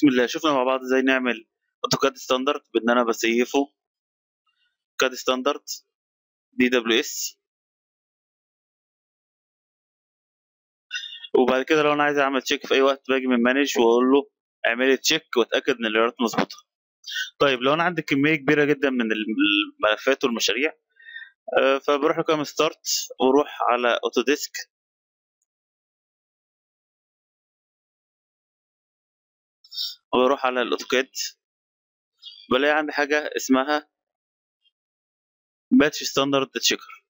بسم الله شفنا مع بعض ازاي نعمل اوتوكاد ستاندرد بان انا بسيفه كاد ستاندرد دي دبليو اس وبعد كده لو انا عايز اعمل تشيك في اي وقت باجي من مانج واقول له اعمل لي تشيك واتاكد ان الايرادات مظبوطه طيب لو انا عندي كميه كبيره جدا من الملفات والمشاريع آه، فبروح لكام ستارت واروح على اوتوديسك وبروح على الاوتوكاد بلاقي عندي حاجه اسمها باتش ستاندرد تشيكر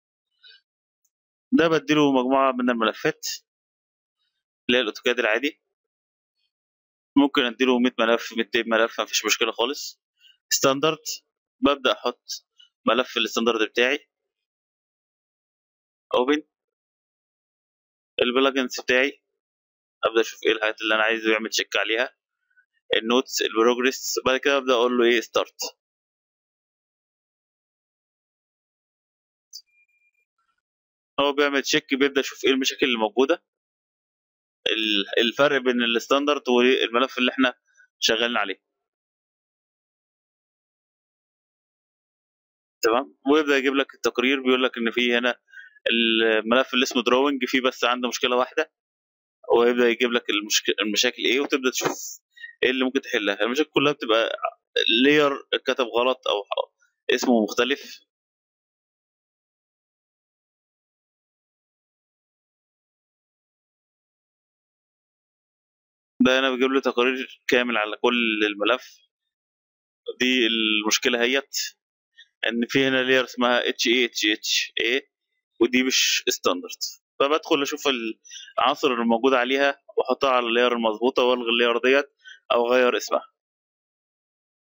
ده بديله مجموعه من الملفات اللي هي الاوتوكاد العادي ممكن اديله 100 ملف 200 ملف مفيش مشكله خالص ستاندرد ببدا احط ملف الستاندرد بتاعي اوبن البلجنز بتاعي ابدا اشوف ايه الحاجات اللي انا عايزه يعمل تشيك عليها النوتس البروجريس بعد كده ابدا اقول له ايه ستارت هو بيعمل تشيك بيبدا يشوف ايه المشاكل اللي موجوده الفرق بين الستاندرد والملف اللي احنا شغالين عليه تمام ويبدا يجيب لك التقرير بيقول لك ان في هنا الملف اللي اسمه دروينج فيه بس عنده مشكله واحده ويبدا يجيب لك المشكلة المشاكل ايه وتبدا تشوف ايه اللي ممكن تحلها المشاكل كلها بتبقى لير اتكتب غلط او اسمه مختلف ده انا بجيب له تقرير كامل على كل الملف دي المشكله هيت ان في هنا لير اسمها اتش اي اتش اتش اي ودي مش ستاندرد فبدخل اشوف العناصر الموجوده عليها واحطها على اللير المظبوطه والغي اللير ديت او اغير اسمها